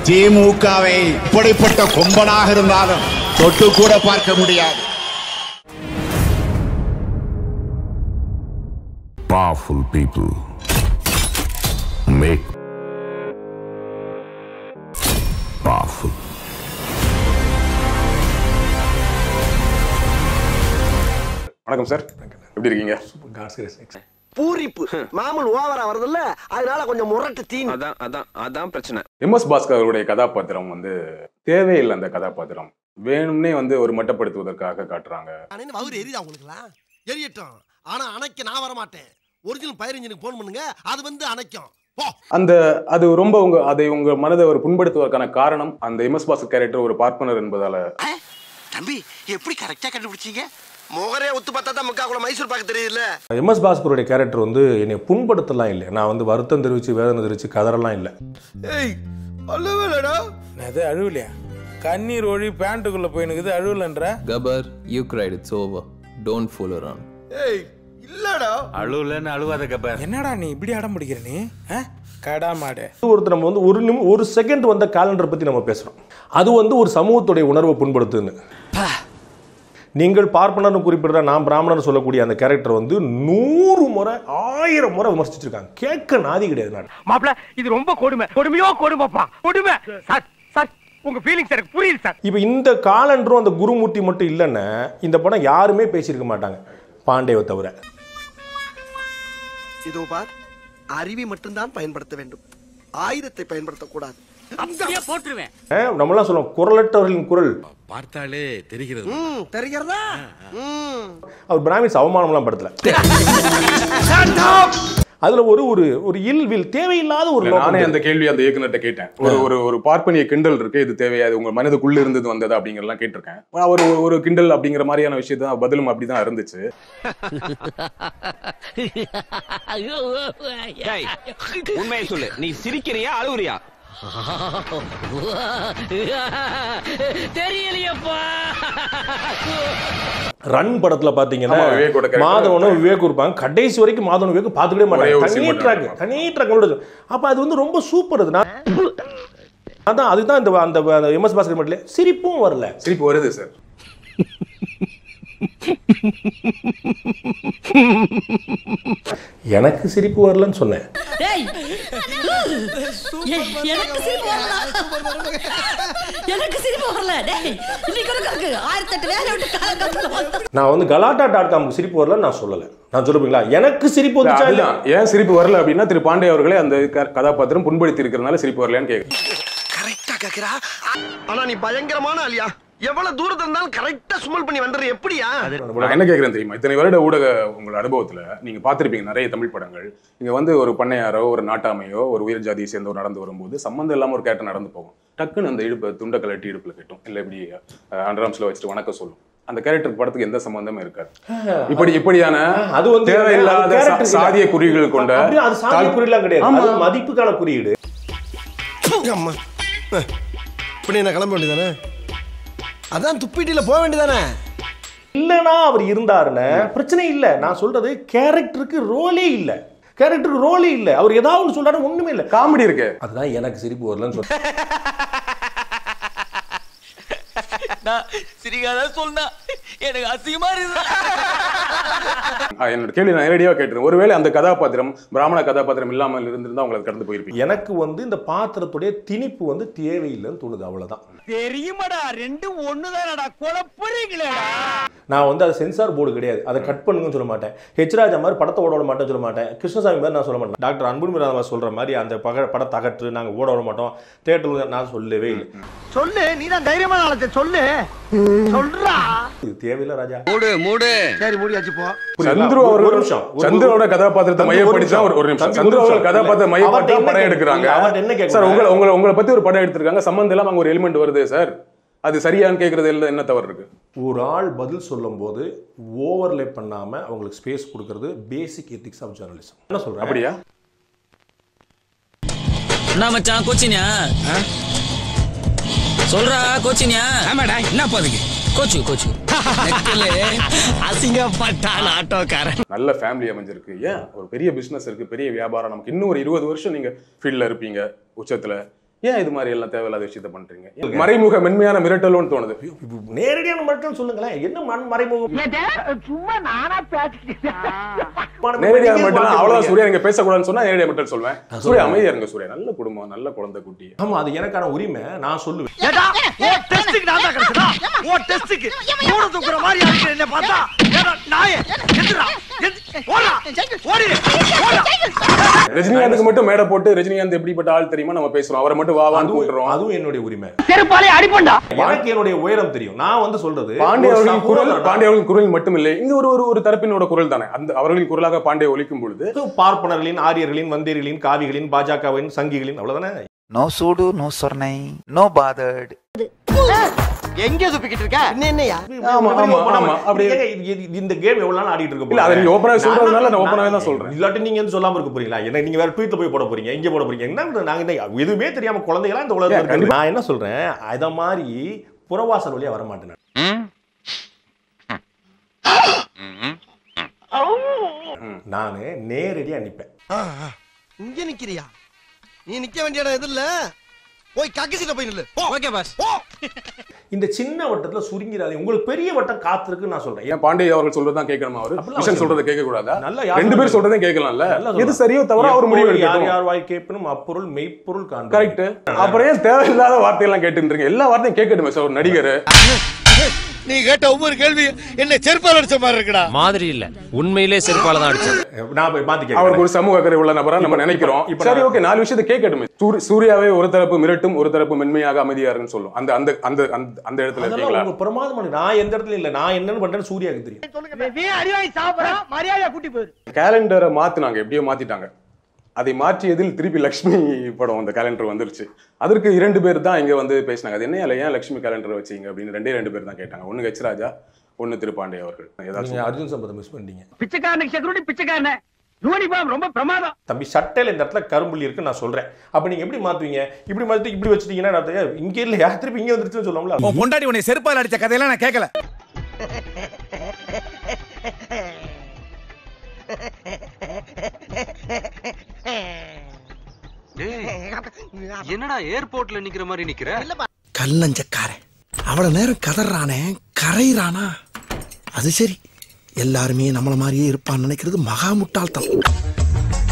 திமுகவை இப்படிப்பட்ட கொம்பனாக இருந்தாலும் தொட்டு கூட பார்க்க முடியாது Powerful people make powerful. வணக்கம் சார் எப்படி இருக்கீங்க பூரிப்பு மாமூல் ஓவரா வருதுல்ல அதனால கொஞ்சம் முரட்டு தீன் அதான் அதான் அதான் பிரச்சனை எம் எஸ் பாஸ்கர் அவருடைய கதாபாத்திரம் வந்து தேவையில்லை அந்த கதாபாத்திரம் வேணும்னே வந்து ஒரு மட்டப்படுத்துவதற்காக காட்டுறாங்க வவுறு எரியுதா உங்களுக்குலாம் எரியட்டும் ஆனா அணைக்க நான் வர மாட்டேன் ஒரிஜினல் பயிர் இன்ஜினுக்கு போன் பண்ணுங்க அது வந்து அணைக்கும் போ அந்த அது ரொம்ப உங்க அதை உங்க மனதை ஒரு புண்படுத்துவதற்கான காரணம் அந்த எம் எஸ் பாஸ்கர் கேரக்டர் ஒரு பார்ப்பனர் என்பதால தம்பி எப்படி கரெக்டா கண்டுபிடிச்சீங்க முகரே ஒத்து பார்த்தா தான் முக்கா கூட மைசூர் பாக்க தெரியுதுல்ல எம்எஸ் பாஸ்கருடைய கேரக்டர் வந்து என்னை புண்படுத்தலாம் இல்லை நான் வந்து வருத்தம் தெரிவித்து வேதனை தெரிவித்து கதறலாம் இல்லை ஏய் அல்லவேலடா அது அழுவலையா கண்ணீர் ஒழி பேண்ட்டுக்குள்ள போயினுக்குது அழுவலன்ற Gabbar, you cried. It's over. Don't fool around. ஏய் இல்லடா அழுவலன்னு அழுவாத கப்பர் என்னடா நீ இப்படி அடம் பிடிக்கிற நீ ஆ? கடா மாடு ஒருத்தர் நம்ம வந்து ஒரு நிமி ஒரு செகண்ட் வந்த காலண்டரை பற்றி நம்ம பேசுகிறோம் அது வந்து ஒரு சமூகத்துடைய உணர்வை புண்படுத்துன்னு நீங்கள் பார்ப்பனர்னு குறிப்பிடுற நான் பிராமணர் சொல்லக்கூடிய அந்த கேரக்டர் வந்து நூறு முறை ஆயிரம் முறை விமர்சிச்சிருக்காங்க கேட்க நாதி கிடையாது நான் மாப்ள இது ரொம்ப கொடுமை கொடுமையோ கொடுமைப்பா கொடுமை சார் சார் உங்க ஃபீலிங்ஸ் எனக்கு புரியுது சார் இப்போ இந்த காலண்டரும் அந்த குருமூர்த்தி மட்டும் இல்லைன்னா இந்த படம் யாருமே பேசியிருக்க மாட்டாங்க பாண்டேவை தவிர இதோ பார் அறிவை மட்டும்தான் பயன்படுத்த வேண்டும் ஆயுதத்தை பயன்படுத்தக்கூடாது அப்படியே போட்டுருவேன் அஹ், நம்மலாம் சொல்லுவோம் குரலற்றவர்களின் குரல் பார்த்தாலே தெரிகிறது ம் தெரிகிறதா ம் அவர் பிராமின்ஸ் அவமானம்லாம் படுத்தல அதுல ஒரு ஒரு ஒரு இல்வில் தேவையில்லாத ஒரு இல்ல, நானே நோக்கம் அந்த கேள்வி அந்த இயக்குனர்கிட்ட கேட்டேன் ஒரு ஒரு ஒரு பார்ப்பனிய கிண்டல் இருக்கு இது தேவையா இது உங்க மனதுக்குள்ள இருந்தது வந்ததா அப்படிங்கறதெல்லாம் கேட்டிருக்கேன் அவர் ஒரு- ஒரு கிண்டல் அப்படிங்கிற மாதிரியான விஷயத்த தான் பதிலும் அப்படிதான் இருந்துச்சு உண்மையை சொல்லு நீ சிரிக்கிறியா அழுவுறியா தெரியலையப்பா ரன் படத்துல பாத்தீங்கன்னா ஆமா, விவேக்கோட character. மாதவனும் விவேக் இருப்பாங்க கடைசி வரைக்கும் மாதவன் விவேக் பார்த்துக்கவே மாட்டாங்க ஒரே ஒரு scene தனி மட்டும் ட்ராக் இருக்கும். தனி ட்ராக் அப்ப அது வந்து ரொம்ப சூப்பர் அது நான் அதான் அதுதான் இந்த அந்த அந்த எம்எஸ் பாஸ்கர் மட்டும் சிரிப்பும் வரல சிரிப்பு வருது சார் எனக்கு சிரிப்பு வரலன்னு சொன்னேன் எனக்கு சிரிப்பு வரல எனக்கு சிரிப்பு வரல டேய் இன்னைக்கு ஒரு கணக்கு ஆயிரத்தெட்டு வேலை விட்டு காலகட்டத்தில் நான் வந்து கலாட்டா டாட் காமுக்கு சிரிப்பு வரலன்னு நான் சொல்லல நான் சொல்லுவீங்களா எனக்கு சிரிப்பு வந்துச்சா இல்ல அதுதான் ஏன் சிரிப்பு வரல அப்படின்னா திரு பாண்டே அவர்களே அந்த க- கதாபாத்திரம் புண்படுத்தி இருக்கிறதுனால சிரிப்பு வரலையான்னு கேக்குறேன் கரெக்டா கேக்குறா ஆனா நீ பயங்கரமான ஆளியா எவ்வளவு தூரத்துல இருந்தாலும் கரெக்டா சுமல் பண்ணி வந்துடுற எப்படியா நான் என்ன கேட்குறேன் தெரியுமா இத்தனை வருட ஊடக உங்கள் அனுபவத்துல நீங்க பார்த்திருப்பீங்க நிறைய தமிழ் படங்கள் நீங்க வந்து ஒரு பண்ணையாரோ ஒரு நாட்டாமையோ ஒரு உயர் ஜாதியை சேர்ந்தவர் நடந்து வரும்போது சம்மந்தம் இல்லாம ஒரு கேரக்டர் நடந்து போகும் டக்குன்னு அந்த இடுப்பு துண்டை கலட்டி இடுப்புல கட்டும் இல்ல இப்படி அண்டர்ஆம்ஸ்ல வச்சுட்டு வணக்கம் சொல்லும் அந்த கேரக்டர் படத்துக்கு எந்த சம்பந்தமும் இருக்காது இப்படி இப்படியான அது வந்து தேவையில்லாத அது character சா- சாதிய குறிகள் கொண்ட அப்படியே அது சாதிய தாழ்- குறியெல்லாம் கிடையாது ஆமா. அது மதிப்புக்கான குறியீடு அம்மா இப்படி என்ன கிளம்ப வேண்டியதானே அதான் துப்பிட்டில போக வேண்டியதானே இல்லனா அவர் இருந்தாருன்னு பிரச்சனை இல்ல நான் சொல்றது கேரக்டருக்கு ரோலே இல்ல கேரக்டருக்கு ரோலே இல்ல அவர் ஏதாவது ஒன்று சொல்றாரு ஒண்ணுமே இல்ல காமெடி இருக்கு அதுதான் எனக்கு சிரிப்பு வரலன்னு சொல்றேன் சிரிக்காத சொன்னா எனக்கு அசிங்கமா இருக்கு ஆ, என்னோட கேள்வி நான் நேரடியாக கேட்டுருக்கேன் ஒருவேளை அந்த கதாபாத்திரம் பிராமண கதாபாத்திரம் இல்லாமல் இருந்திருந்தா உங்களுக்கு கடந்து போயிருப்பீங்க எனக்கு வந்து இந்த பாத்திரத்துடைய திணிப்பு வந்து தேவையில்லைன்னு தோணுது அவ்வளவுதான் தெரியுமாடா ரெண்டு ஒண்ணுதானடா குழப்புறீங்களேடா நான் வந்து அது சென்சார் போர்டு கிடையாது அதை கட் பண்ணுங்கன்னு சொல்ல மாட்டேன் ஹெச் ராஜா மாதிரி படத்தை ஓட விட மாட்டேன்னு சொல்ல மாட்டேன் கிருஷ்ணசாமி மாதிரி நான் சொல்ல மாட்டேன் டாக்டர் அன்புமணி ராமதாஸ் சொல்ற மாதிரி அந்த பக படத்தை அகற்று நாங்கள் ஓட விட மாட்டோம் தேட்டரில் நான் சொல்லவே இல்லை சொல்லு நீ தான் தைரியமான ஆளத்தை சொல்லு சொல்றா இது தேவையில்லை ராஜா மூடு மூடு சரி மூடியாச்சு போ புரியுதா? சந்துரு ஒரு- அவர்கள் ஒரு நிமிஷம். ஒரு- சந்திரோட கதாபாத்திரத்தை தம்பி, மையப்படுத்தி தான் ஒரு ஒரு ஒரு நிமிஷம் தம்பி, சந்துரு ஒரு அவர்கள் நிமிஷம். கதாபாத்திரத்தை இல்ல, மையப்படுத்தி அவர்ட்ட படம் என்ன எடுக்கிறாங்க கேட்கணும்? அவர்ட்ட என்ன கேட்கணும்? சார் உங்களை உங்களை உங்களை பத்தி ஒரு படம் எடுத்திருக்காங்க சம்மந்தம் இல்லாம அங்க ஒரு எலிமெண்ட் வருது சார் அது சரியான்னு கேக்குறது இல்ல என்ன தவறு இருக்கு ஒரு ஆள் பதில் சொல்லும்போது ஓவர்லே பண்ணாம அவங்களுக்கு ஸ்பேஸ் கொடுக்கறது பேசிக் எத்திக்ஸ் ஆஃப் ஜெர்னலிசம் என்ன சொல்றேன் அப்படியா என்ன மச்சான் கோச்சினியா சொல்றா கோச்சினியா ஆமாடா என்ன பாதுக்கு கோச்சு கோச்சு அசிங்கப்பட்டான் ஆட்டோக்காரன் நல்ல ஃபேமிலி அமைஞ்சிருக்கு ஏன் ஒரு பெரிய பிசினஸ் இருக்கு பெரிய வியாபாரம் நமக்கு இன்னும் ஒரு இருபது வருஷம் நீங்க ஃபீல்ட்ல இருப்பீங்க உச்சத்துல ஏன் இது மாதிரி எல்லாம் தேவையில்லாத விஷயத்த பண்றீங்க மறைமுக மென்மையான மிரட்டலும்னு தோணுது நேரடியான மக்கள் சொல்லுங்களேன் என்ன மண் மறைமுகம் சும்மா நானா பேசிக்கிட்டேன் நேரடியா மட்டும் அவ்வளவுதான் சூர்யா நீங்க பேசக்கூடாதுன்னு சொன்னா நேரடியா மட்டும் சொல்வேன் சூர்யா அமைதியா இருங்க சூர்யா நல்ல குடும்பம் நல்ல குழந்தை குட்டி ஆமா அது எனக்கான உரிமை நான் சொல்லுவேன் ஏடா ஓ டெஸ்டுக்கு நான் தான் கிடைச்சதா ஓ டெஸ்டுக்கு மூட தூக்குற மாதிரி இருக்கு என்ன பார்த்தா ஏடா நாயே எந்திரா ஓடா ஓடி ஓடா ரஜினிகாந்துக்கு மட்டும் மேடை போட்டு ரஜினிகாந்த் எப்படிப்பட்ட ஆள் தெரியுமா நம்ம பேசுறோம் அவரை மட்டும் வா வான்னு அதுவும் கூட்டுறோம் அதுவும் என்னுடைய உரிமை செருப்பாலே அடிப்பண்டா எனக்கு என்னுடைய உயரம் தெரியும் நான் வந்து சொல்றது பாண்டிய ஒரு அவர்களின் குரல் சகோதரனா- பாண்டிய அவர்களின் குரல் மட்டும் இல்லை இங்க ஒரு ஒரு ஒரு தரப்பினோட குரல் தானே அந்த அவர்களின் குரலாக பாண்டிய ஒலிக்கும் பொழுது பார்ப்பனர்களின் ஆரியர்களின் வந்தேரிகளின் காவிகளின் பாஜகவின் சங்கிகளின் அவ்வளவுதானே நோ சூடு நோ சொர்ணை நோ பாதர்ட் எங்க சுப்பிக்கிட்டு இருக்க என்ன என்னையா ஆமா ஆமா ஆமா அப்படி ஏங்க, இது- இது- இந்த கேம் எவ்வளவு நாள் ஆடிட்டு இருக்க இல்ல, அதை நீங்க open ஆ போறீங்க? சொல்றதுனால நான் நான் open ஆவே தான் சொல்றேன். இல்லாட்டி நீங்க வந்து சொல்லாம இருக்க போறீங்களா என்ன நீங்க வேற ட்வீட்ல போய் போட போறீங்க இங்க போட போறீங்க என்ன பண்றது? நாங்க என்ன எதுவுமே தெரியாம குழந்தைகளா இந்த உலகத்துல ஏன், இருக்கு. நான் என்ன சொல்றேன் அத மாதிரி புறவாசல் வழியா வர மாட்டேன் நான். நானு நேரடியா நிப்பேன் இங்க நிக்கிறியா நீ நிக்க வேண்டிய இடம் எது இல்ல போய் கக்கிசிட்ட போய் நில்லு ஓகே பாஸ் இந்த சின்ன வட்டத்துல சுருங்கிறாதே உங்களுக்கு பெரிய வட்டம் காத்திருக்கு நான் சொல்றேன் ஏன் பாண்டிய அவர்கள் சொல்றதுதான் கேட்கணுமா அவரு அப்படிலாம் விஷன் அவசியம் சொல்றதை கேட்க கூடாதா நல்லா யார் ரெண்டு பேர் சொல்றது? சொல்றதையும் கேட்கலாம்ல நல்லா எது சொல்றேன். சரியோ தவிர அவர் முடிவு எப்போது யார் எடுக்கட்டும் யார் வாய் கேட்பனும் அப்பொருள் மெய்ப்பொருள் காண்பது கரெக்ட் அப்புறம் ஏன் தேவையில்லாத வார்த்தையெல்லாம் கேட்டுன்றீங்க எல்லா வார்த்தையும் கேட்கட்டுமே சார் ஒரு நடிகர் நீ கேட்ட ஒவ்வொரு கேள்வி என்ன செருப்பால் அடிச்ச மாதிரி இருக்குடா மாதிரி இல்ல உண்மையிலே செருப்பால தான் அடிச்சது நான் போய் மாத்தி அவருக்கு கேட்கிறேன் ஒரு சமூக அக்கறை உள்ள நபரா நம்ம இப்ப- நினைக்கிறோம் இப்ப சரி நான்- ஓகே நாலு விஷயத்தை கேட்கட்டுமே சூரி- சூர்யாவே ஒரு தரப்பு மிரட்டும் ஒரு தரப்பு மென்மையாக அமைதியா இருக்குன்னு சொல்லும் அந்த அந்த அந்த அந்த- அந்த இடத்துல அதெல்லாம் இருக்கீங்களா உங்க பிரமாதமான நான் எந்த இடத்துல இல்ல நான் என்னன்னு பண்றேன்னு சூர்யாவுக்கு தெரியும் நீ அடிவாங்கி சாப்பிடறா மரியாதையா கூட்டி போயிரு கேலண்டரை மாத்துனாங்க எப்படியோ மாத்திட்டாங்க அதை மாற்றியதில் திருப்பி லக்ஷ்மி படம் அந்த கேலண்டர் வந்துருச்சு அதற்கு இரண்டு பேர் தான் இங்க வந்து பேசினாங்க அது என்ன இல்ல ஏன் லக்ஷ்மி கேலண்டர் வச்சீங்க அப்படின்னு ரெண்டே ரெண்டு பேர் தான் கேட்டாங்க ஒன்னு ஹெச்ராஜா ஒன்னு திருப்பாண்டே அவர்கள் நீங்க ஏதாச்சும் அர்ஜுன் சம்பத்தை மிஸ் பண்ணிட்டீங்க பிச்சைக்காரனுக்கு செக்யூரிட்டி பிச்சைக்காரனே யூனிஃபார்ம் ரொம்ப பிரமாதம் தம்பி சட்டையில இந்த இடத்துல கரும்புள்ளி இருக்கு நான் சொல்றேன் அப்ப நீங்க எப்படி மாத்துவீங்க இப்படி மாத்தி இப்படி வச்சிட்டீங்கன்னா நான் அதை, இங்க இல்லையா திருப்பி இங்க வந்துருச்சுன்னு சொல்லலாம்ல பொண்டாடி உன்னை செருப்பால் அடிச்ச கதையெல்லாம் நான் கேட்கல என்னடா ஏர்போர்ட்ல நிக்கிற மாதிரி நிக்கிற கல்லஞ்சக்காரன் அவ்வளவு நேரம் கதறானே கரையிறானா அது சரி எல்லாருமே நம்மள மாதிரியே இருப்பான்னு நினைக்கிறது மகா முட்டாள்தனம்